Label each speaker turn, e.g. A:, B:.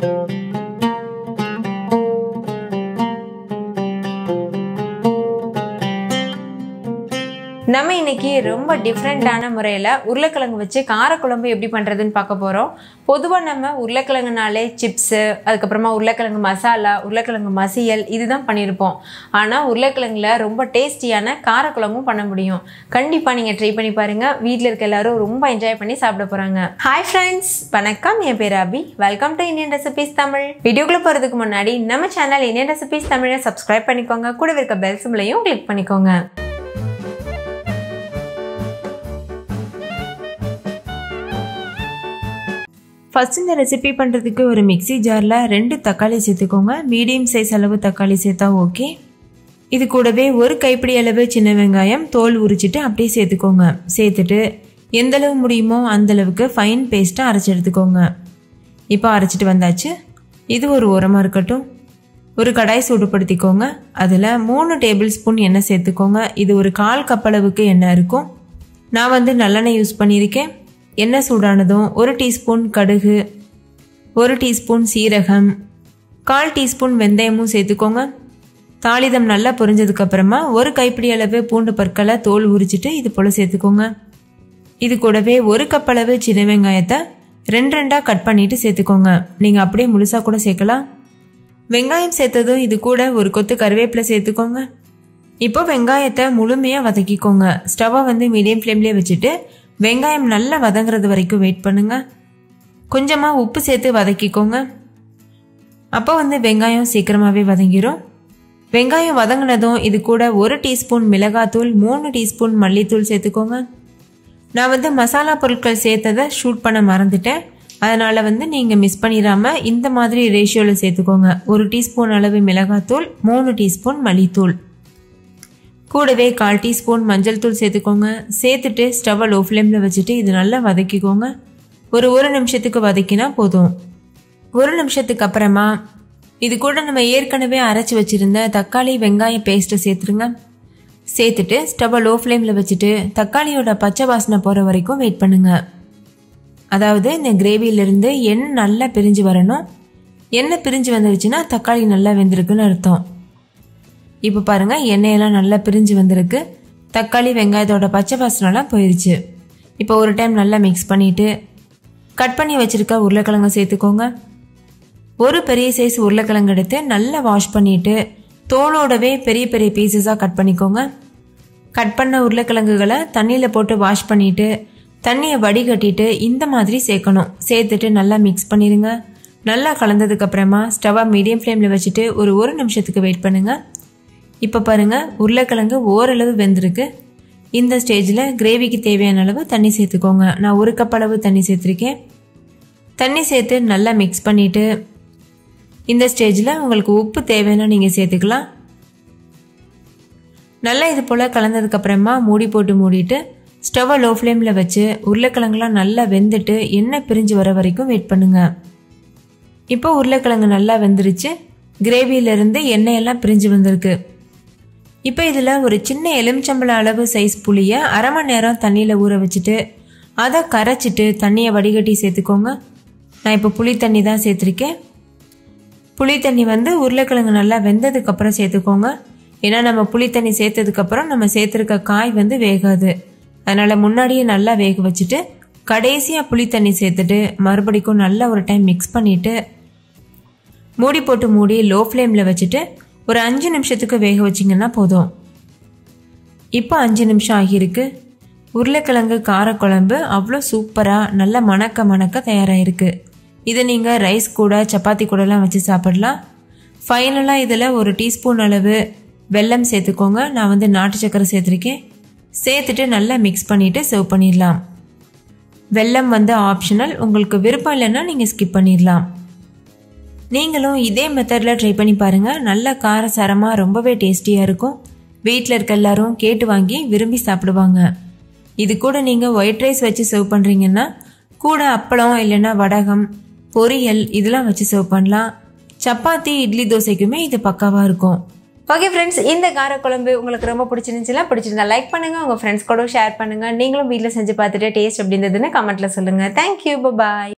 A: நம்ம இன்னைக்கு ரொம்ப டிஃப்ரெண்ட்டான முறையில் உருளைக்கிழங்கு வச்சு காரக்குழம்பு எப்படி பண்ணுறதுன்னு பார்க்க போகிறோம் பொதுவாக நம்ம உருளைக்கிழங்குனாலே சிப்ஸு அதுக்கப்புறமா உருளைக்கிழங்கு மசாலா உருளைக்கிழங்கு மசியல் இதுதான் பண்ணியிருப்போம் ஆனால் உருளைக்கிழங்குல ரொம்ப டேஸ்டியான காரக்குழம்பும் பண்ண முடியும் கண்டிப்பாக நீங்கள் ட்ரை பண்ணி பாருங்கள் வீட்டில் இருக்க எல்லாரும் ரொம்ப என்ஜாய் பண்ணி சாப்பிட போகிறாங்க ஹாய் ஃப்ரெண்ட்ஸ் வணக்கம் என் பேர் Abhi welcome to Indian recipes Tamil வீடியோக்குள்ளே போகிறதுக்கு முன்னாடி நம்ம சேனல் இந்தியன் ரெசிபீஸ் தமிழை சப்ஸ்கிரைப் பண்ணிக்கோங்க கூட இருக்க பெல் சிம்லையும் கிளிக் பண்ணிக்கோங்க ஃபஸ்ட் இந்த ரெசிபி பண்ணுறதுக்கு ஒரு மிக்ஸி ஜாரில் ரெண்டு தக்காளி சேர்த்துக்கோங்க மீடியம் சைஸ் அளவு தக்காளி சேர்த்தா ஓகே இது கூடவே ஒரு கைப்பிடி அளவு சின்ன வெங்காயம் தோல் உரிச்சிட்டு அப்படியே சேர்த்துக்கோங்க சேர்த்துட்டு எந்த அளவு முடியுமோ அந்த அளவுக்கு ஃபைன் பேஸ்ட்டாக அரைச்சி எடுத்துக்கோங்க இப்போ அரைச்சிட்டு வந்தாச்சு இது ஒரு உரமாக இருக்கட்டும் ஒரு கடாய் சூடுபடுத்திக்கோங்க அதில் மூணு டேபிள் ஸ்பூன் எண்ணெய் சேர்த்துக்கோங்க இது ஒரு கால் கப் அளவுக்கு எண்ணெய் இருக்கும் நான் வந்து நல்லெண்ணெய் யூஸ் பண்ணியிருக்கேன் எண்ணெய் சூடானதும் ஒரு டீஸ்பூன் கடுகு ஒரு டீஸ்பூன் சீரகம் கால் டீஸ்பூன் வெந்தயமும் சேர்த்துக்கோங்க தாளிதம் நல்லா பொரிஞ்சதுக்கப்புறமா ஒரு கைப்பிடி அளவு பூண்டு பற்களை தோல் உரிச்சிட்டு இது போல் சேர்த்துக்கோங்க இது கூடவே ஒரு கப் அளவு சின்ன வெங்காயத்தை ரெண்டு ரெண்டாக கட் பண்ணிட்டு சேர்த்துக்கோங்க நீங்கள் அப்படியே முழுசாக கூட சேர்க்கலாம் வெங்காயம் சேர்த்ததும் இது கூட ஒரு கொத்து கருவேப்பிலை சேர்த்துக்கோங்க இப்போ வெங்காயத்தை முழுமையாக வதக்கிக்கோங்க ஸ்டவ்வை வந்து மீடியம் ஃப்ளேம்லேயே வச்சுட்டு வெங்காயம் நல்லா வதங்குறது வரைக்கும் வெயிட் பண்ணுங்க கொஞ்சமாக உப்பு சேர்த்து வதக்கிக்கோங்க அப்போ வந்து வெங்காயம் சீக்கிரமாகவே வதங்கிரும் வெங்காயம் வதங்கினதும் இது கூட ஒரு டீஸ்பூன் மிளகாத்தூள் மூணு டீஸ்பூன் மல்லித்தூள் சேர்த்துக்கோங்க நான் வந்து மசாலா பொருட்கள் சேர்த்ததை ஷூட் பண்ண மறந்துட்டேன் அதனால் வந்து நீங்கள் மிஸ் பண்ணிடாமல் இந்த மாதிரி ரேஷியோவில் சேர்த்துக்கோங்க ஒரு டீஸ்பூன் அளவு மிளகாத்தூள் மூணு டீஸ்பூன் மல்லித்தூள் கூடவே கால் டீஸ்பூன் மஞ்சள் தூள் சேர்த்துக்கோங்க சேர்த்துட்டு ஸ்டவ்வை லோ ஃப்ளேமில் வச்சுட்டு இது நல்லா வதக்கிக்கோங்க ஒரு ஒரு நிமிஷத்துக்கு வதக்கினா போதும் ஒரு நிமிஷத்துக்கு அப்புறமா இது கூட நம்ம ஏற்கனவே அரைச்சி வச்சுருந்த தக்காளி வெங்காயம் பேஸ்ட்டை சேர்த்துருங்க சேர்த்துட்டு ஸ்டவ்வை லோ ஃப்ளேமில் வச்சுட்டு தக்காளியோட பச்சை வாசனை போகிற வரைக்கும் வெயிட் பண்ணுங்க அதாவது இந்த கிரேவியிலிருந்து எண்ணெய் நல்லா பிரிஞ்சு வரணும் எண்ணெய் பிரிஞ்சு வந்துருச்சுன்னா தக்காளி நல்லா வெந்திருக்குன்னு அர்த்தம் இப்போ பாருங்கள் எண்ணெயெல்லாம் நல்லா பிரிஞ்சு வந்திருக்கு தக்காளி வெங்காயத்தோட பச்சை வாசனைலாம் போயிடுச்சு இப்போ ஒரு டைம் நல்லா மிக்ஸ் பண்ணிவிட்டு கட் பண்ணி வச்சுருக்க உருளைக்கிழங்கு சேர்த்துக்கோங்க ஒரு பெரிய சைஸ் உருளைக்கிழங்கு எடுத்து நல்லா வாஷ் பண்ணிவிட்டு தோலோடவே பெரிய பெரிய பீசஸாக கட் பண்ணிக்கோங்க கட் பண்ண உருளைக்கிழங்குகளை தண்ணியில் போட்டு வாஷ் பண்ணிவிட்டு தண்ணியை வடிகட்டிட்டு இந்த மாதிரி சேர்க்கணும் சேர்த்துட்டு நல்லா மிக்ஸ் பண்ணிடுங்க நல்லா கலந்ததுக்கப்புறமா ஸ்டவ்வை மீடியம் ஃப்ளேமில் வச்சுட்டு ஒரு ஒரு நிமிஷத்துக்கு வெயிட் பண்ணுங்கள் இப்போ பாருங்கள் உருளைக்கிழங்கு ஓரளவு வெந்திருக்கு இந்த ஸ்டேஜில் கிரேவிக்கு தேவையான அளவு தண்ணி சேர்த்துக்கோங்க நான் ஒரு கப் அளவு தண்ணி சேர்த்துருக்கேன் தண்ணி சேர்த்து நல்லா மிக்ஸ் பண்ணிவிட்டு இந்த ஸ்டேஜில் உங்களுக்கு உப்பு தேவைன்னா நீங்கள் சேர்த்துக்கலாம் நல்லா இது போல் கலந்ததுக்கப்புறமா மூடி போட்டு மூடிட்டு ஸ்டவ்வை லோ ஃப்ளேமில் வச்சு உருளைக்கிழங்குலாம் நல்லா வெந்துட்டு எண்ணெய் பிரிஞ்சு வர வரைக்கும் வெயிட் பண்ணுங்கள் இப்போ உருளைக்கிழங்கு நல்லா வெந்துருச்சு கிரேவியிலேருந்து எண்ணெயெல்லாம் பிரிஞ்சு வந்திருக்கு இப்போ இதில் ஒரு சின்ன எலுமிச்சம்பழ அளவு சைஸ் புளியை அரை மணி நேரம் தண்ணியில் ஊற வச்சுட்டு அதை கரைச்சிட்டு தண்ணியை வடிகட்டி சேர்த்துக்கோங்க நான் இப்போ புளி தண்ணி தான் சேர்த்துருக்கேன் புளி தண்ணி வந்து உருளைக்கிழங்கு நல்லா வெந்ததுக்கப்புறம் சேர்த்துக்கோங்க ஏன்னா நம்ம புளி தண்ணி சேர்த்ததுக்கப்புறம் நம்ம சேர்த்துருக்க காய் வந்து வேகாது அதனால் முன்னாடியே நல்லா வேக வச்சுட்டு கடைசியாக புளி தண்ணி சேர்த்துட்டு மறுபடிக்கும் நல்லா ஒரு டைம் மிக்ஸ் பண்ணிவிட்டு மூடி போட்டு மூடி லோ ஃப்ளேமில் வச்சுட்டு ஒரு அஞ்சு நிமிஷத்துக்கு வேக வச்சிங்கன்னா போதும் இப்போ அஞ்சு நிமிஷம் ஆகியிருக்கு உருளைக்கிழங்கு காரக்குழம்பு அவ்வளோ சூப்பராக நல்ல மணக்க மணக்க தயாராகிருக்கு இதை நீங்கள் ரைஸ் கூட சப்பாத்தி கூடலாம் வச்சு சாப்பிடலாம் ஃபைனலாக இதில் ஒரு டீஸ்பூன் அளவு வெல்லம் சேர்த்துக்கோங்க நான் வந்து நாட்டு சக்கரை சேர்த்துருக்கேன் சேர்த்துட்டு நல்லா மிக்ஸ் பண்ணிவிட்டு சர்வ் பண்ணிடலாம் வெல்லம் வந்து ஆப்ஷனல் உங்களுக்கு விருப்பம் இல்லைன்னா நீங்கள் ஸ்கிப் பண்ணிடலாம் நீங்களும் இதே மெத்தடில் ட்ரை பண்ணி பாருங்கள் நல்ல காரசாரமாக ரொம்பவே டேஸ்டியாக இருக்கும் வீட்டில் இருக்க எல்லாரும் கேட்டு வாங்கி விரும்பி சாப்பிடுவாங்க இது கூட நீங்கள் ஒயிட் ரைஸ் வச்சு சர்வ் பண்ணுறீங்கன்னா கூட அப்பளம் இல்லைன்னா வடகம் பொரியல் இதெல்லாம் வச்சு சர்வ் பண்ணலாம் சப்பாத்தி இட்லி தோசைக்குமே இது பக்காவாக இருக்கும் ஓகே ஃப்ரெண்ட்ஸ் இந்த காரக்குழம்பு உங்களுக்கு ரொம்ப பிடிச்சிருந்துச்சுன்னா பிடிச்சிருந்தா லைக் பண்ணுங்கள் உங்கள் ஃப்ரெண்ட்ஸ் கூட ஷேர் பண்ணுங்கள் நீங்களும் வீட்டில் செஞ்சு பார்த்துட்டு டேஸ்ட் எப்படி இருந்ததுன்னு கமெண்ட்டில் சொல்லுங்கள் தேங்க்யூ பாய்